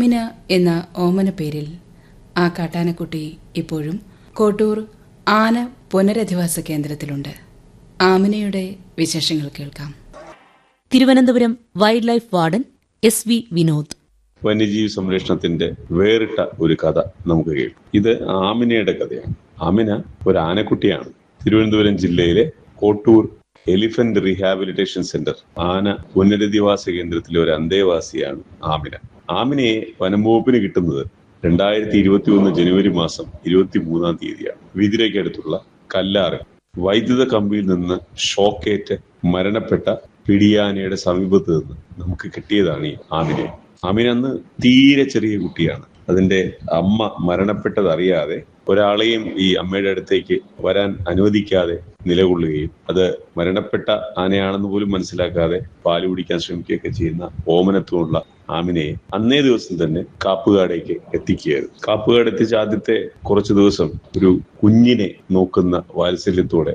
ആമിന എന്ന ഓമന പേരിൽ ആ കാട്ടാനക്കുട്ടി ഇപ്പോഴും കോട്ടൂർ ആന പുനരധിവാസ കേന്ദ്രത്തിലുണ്ട് ആമിനയുടെ വിശേഷങ്ങൾ കേൾക്കാം Thiruvananthapuram wild life warden S V Vinod വന്യജീവി സംരക്ഷണത്തിന്റെ വേറിട്ട ഒരു കഥ നമുക്ക് കേൾക്കും ഇത് ആമിനയുടെ കഥയാണ് ആമിന ഒരു ആനക്കുട്ടിയാണ് തിരുവനന്തപുരം ജില്ലയിലെ കോട്ടൂർ എലിഫന്റ് റീഹാബിലിറ്റേഷൻ സെന്റർ ആന പുനരധിവാസ കേന്ദ്രത്തിലെ ഒരു അന്തേവാസിയാണ് ആമിന ആമിനയെ വനംവകുപ്പിന് കിട്ടുന്നത് രണ്ടായിരത്തി ഇരുപത്തി ഒന്ന് ജനുവരി മാസം ഇരുപത്തി മൂന്നാം തീയതിയാണ് വിതിരയ്ക്കടുത്തുള്ള കല്ലാറ് വൈദ്യുത കമ്പിയിൽ നിന്ന് ഷോക്കേറ്റ് മരണപ്പെട്ട പിടിയാനയുടെ സമീപത്ത് നിന്ന് നമുക്ക് കിട്ടിയതാണ് ഈ ആമിനെ ആമിന അന്ന് തീരെ ചെറിയ കുട്ടിയാണ് അതിന്റെ അമ്മ മരണപ്പെട്ടത് അറിയാതെ ഒരാളെയും ഈ അമ്മയുടെ അടുത്തേക്ക് വരാൻ അനുവദിക്കാതെ നിലകൊള്ളുകയും അത് മരണപ്പെട്ട ആനയാണെന്ന് പോലും മനസ്സിലാക്കാതെ പാല് കുടിക്കാൻ ശ്രമിക്കുകയൊക്കെ ചെയ്യുന്ന ഓമനത്വമുള്ള ആമിനയെ അന്നേ ദിവസം തന്നെ കാപ്പുകാടേക്ക് എത്തിക്കുകയായിരുന്നു കാപ്പുകാട് എത്തിച്ച ആദ്യത്തെ കുറച്ചു ദിവസം ഒരു കുഞ്ഞിനെ നോക്കുന്ന വാത്സല്യത്തോടെ